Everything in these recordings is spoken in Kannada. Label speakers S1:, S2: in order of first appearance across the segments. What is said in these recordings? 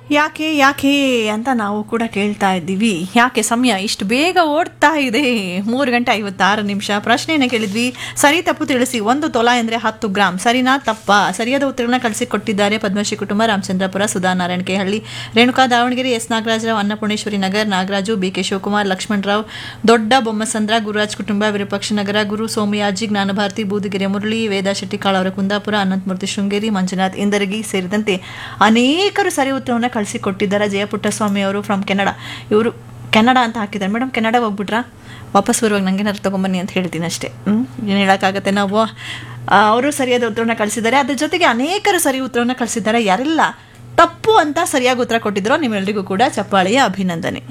S1: ಯಾಕೆ ಯಾಕೆ ಅಂತ ನಾವು ಕೂಡ ಕೇಳ್ತಾ ಇದ್ದೀವಿ ಯಾಕೆ ಸಮಯ ಇಷ್ಟು ಬೇಗ ಓಡ್ತಾ ಇದೆ ಮೂರು ಗಂಟೆ ಐವತ್ತಾರು ನಿಮಿಷ ಪ್ರಶ್ನೆಯನ್ನು ಕೇಳಿದ್ವಿ ಸರಿ ತಪ್ಪು ತಿಳಿಸಿ ಒಂದು ತೊಲ ಎಂದರೆ ಹತ್ತು ಗ್ರಾಮ್ ಸರಿನಾ ತಪ್ಪ ಸರಿಯಾದ ಉತ್ತರಗಳನ್ನ ಕಳಿಸಿಕೊಟ್ಟಿದ್ದಾರೆ ಪದ್ಮಶ್ರೀ ಕುಟುಂಬ Ramachandrapura Sudhanarayana Kehalli Renuka Davanagere S Nagarajarao Annapoorneshwari Nagar Nagaraju B K Shivakumar Lakshmanarao Dodda Bommasandra Gururaj ಕುಟುಂಬ ವಿರೂಪಾಕ್ಷ ನಗರ ಗುರು ಸೋಮಯಾಜಿ ಜ್ಞಾನಭಾರತಿ ಬೂದಿಗೆರೆ ಮುರಳಿ ವೇದಾ ಶೆಟ್ಟಿ ಕಾಳವರ ಕುಂದಾಪುರ ಅನಂತಮೂರ್ತಿ ಶೃಂಗೇರಿ ಮಂಜುನಾಥ್ ಇಂದರಗಿ ಸೇರಿದಂತೆ ಅನೇಕರು ಸರಿ ಉತ್ತರವನ್ನು ಕಳಿಸಿಕೊಟ್ಟಿದ್ದಾರೆ ಜಯಪುಟ್ಟಸ್ವಾಮಿ ಅವರು ಫ್ರಮ್ ಕೆನಡಾ ಇವರು ಕೆನಡಾ ಅಂತ ಹಾಕಿದ್ದಾರೆ ಮೇಡಮ್ ಕೆನಡಾ ಹೋಗ್ಬಿಟ್ರಾ ವಾಪಸ್ ಬರುವಾಗ ನನಗೆ ಏನಾದ್ರು ತೊಗೊಂಬನ್ನಿ ಅಂತ ಹೇಳ್ತೀನಿ ಅಷ್ಟೇ ಹ್ಞೂ ಏನು ಹೇಳೋಕ್ಕಾಗತ್ತೆ ನಾವು ಅವರು ಸರಿಯಾದ ಉತ್ತರವನ್ನು ಕಳಿಸಿದ್ದಾರೆ ಅದ್ರ ಜೊತೆಗೆ ಅನೇಕರು ಸರಿ ಉತ್ತರವನ್ನು ಕಳಿಸಿದ್ದಾರೆ ಯಾರೆಲ್ಲ ತಪ್ಪು ಅಂತ ಸರಿಯಾಗಿ ಉತ್ತರ ಕೊಟ್ಟಿದ್ರು ನಿಮ್ಮೆಲ್ಲರಿಗೂ ಕೂಡ ಚಪ್ಪಾಳೆಯ ಅಭಿನಂದನೆ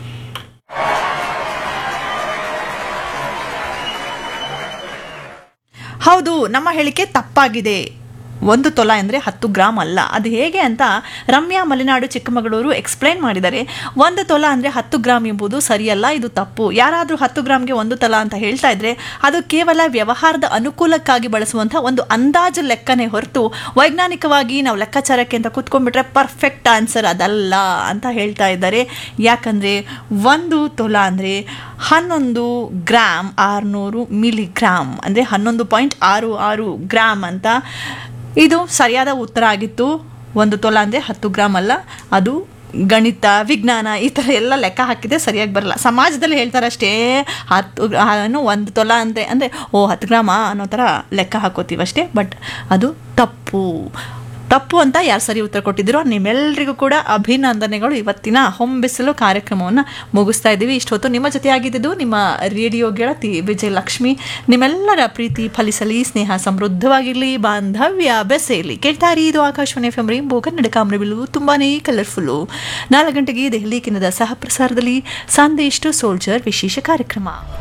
S1: ಹೌದು ನಮ್ಮ ಹೇಳಿಕೆ ತಪ್ಪಾಗಿದೆ ಒಂದು ತೊಲ ಅಂದರೆ ಹತ್ತು ಗ್ರಾಮ್ ಅಲ್ಲ ಅದು ಹೇಗೆ ಅಂತ ರಮ್ಯಾ ಮಲೆನಾಡು ಚಿಕ್ಕಮಗಳೂರು ಎಕ್ಸ್ಪ್ಲೈನ್ ಮಾಡಿದ್ದಾರೆ ಒಂದು ತೊಲ ಅಂದರೆ ಹತ್ತು ಗ್ರಾಮ್ ಎಂಬುದು ಸರಿಯಲ್ಲ ಇದು ತಪ್ಪು ಯಾರಾದರೂ ಹತ್ತು ಗ್ರಾಮ್ಗೆ ಒಂದು ತೊಲ ಅಂತ ಹೇಳ್ತಾ ಇದ್ರೆ ಅದು ಕೇವಲ ವ್ಯವಹಾರದ ಅನುಕೂಲಕ್ಕಾಗಿ ಬಳಸುವಂಥ ಒಂದು ಅಂದಾಜು ಲೆಕ್ಕನೇ ಹೊರತು ವೈಜ್ಞಾನಿಕವಾಗಿ ನಾವು ಲೆಕ್ಕಾಚಾರಕ್ಕೆ ಅಂತ ಕೂತ್ಕೊಂಡ್ಬಿಟ್ರೆ ಪರ್ಫೆಕ್ಟ್ ಆನ್ಸರ್ ಅದಲ್ಲ ಅಂತ ಹೇಳ್ತಾ ಇದ್ದಾರೆ ಯಾಕಂದರೆ ಒಂದು ತೊಲ ಅಂದರೆ ಹನ್ನೊಂದು ಗ್ರಾಮ್ ಆರುನೂರು ಮಿಲಿಗ್ರಾಮ್ ಅಂದರೆ ಹನ್ನೊಂದು ಪಾಯಿಂಟ್ ಆರು ಆರು ಗ್ರಾಮ್ ಅಂತ ಇದು ಸರಿಯಾದ ಉತ್ತರ ಆಗಿತ್ತು ಒಂದು ತೊಲ ಅಂದರೆ ಹತ್ತು ಗ್ರಾಮ್ ಅಲ್ಲ ಅದು ಗಣಿತ ವಿಜ್ಞಾನ ಈ ಥರ ಎಲ್ಲ ಲೆಕ್ಕ ಹಾಕಿದ್ರೆ ಸರಿಯಾಗಿ ಬರಲ್ಲ ಸಮಾಜದಲ್ಲಿ ಹೇಳ್ತಾರೆ ಅಷ್ಟೇ ಹತ್ತು ಏನು ಒಂದು ತೊಲ ಅಂದರೆ ಅಂದರೆ ಓ ಹತ್ತು ಗ್ರಾಮ ಅನ್ನೋ ಥರ ಲೆಕ್ಕ ಹಾಕೋತೀವಿ ಅಷ್ಟೇ ಬಟ್ ಅದು ತಪ್ಪು ತಪ್ಪು ಅಂತ ಯಾರು ಸರಿ ಉತ್ತರ ಕೊಟ್ಟಿದ್ದೀರೋ ನಿಮ್ಮೆಲ್ಲರಿಗೂ ಕೂಡ ಅಭಿನಂದನೆಗಳು ಇವತ್ತಿನ ಹೊಂಬಿಸಲು ಕಾರ್ಯಕ್ರಮವನ್ನು ಮುಗಿಸ್ತಾ ಇದ್ದೀವಿ ಇಷ್ಟೊತ್ತು ನಿಮ್ಮ ಜೊತೆ ಆಗಿದ್ದು ನಿಮ್ಮ ರೇಡಿಯೋ ಗೆಳತಿ ವಿಜಯಲಕ್ಷ್ಮಿ ನಿಮ್ಮೆಲ್ಲರ ಪ್ರೀತಿ ಫಲಿಸಲಿ ಸ್ನೇಹ ಸಮೃದ್ಧವಾಗಿರಲಿ ಬಾಂಧವ್ಯ ಬೆಸೆಯಲಿ ಕೇಳ್ತಾರಿ ಇದು Akashvani F M rainbow Kannada ಕಾಮರಬಿಲು ತುಂಬಾ ಕಲರ್ಫುಲ್ಲು ನಾಲ್ಕು ಗಂಟೆಗೆ ದೆಹಲಿ ಕಿನ್ನದ ಸಹ ಪ್ರಸಾರದಲ್ಲಿ ಸಂದೇಶ್ ಟು ಸೋಲ್ಜರ್ ವಿಶೇಷ ಕಾರ್ಯಕ್ರಮ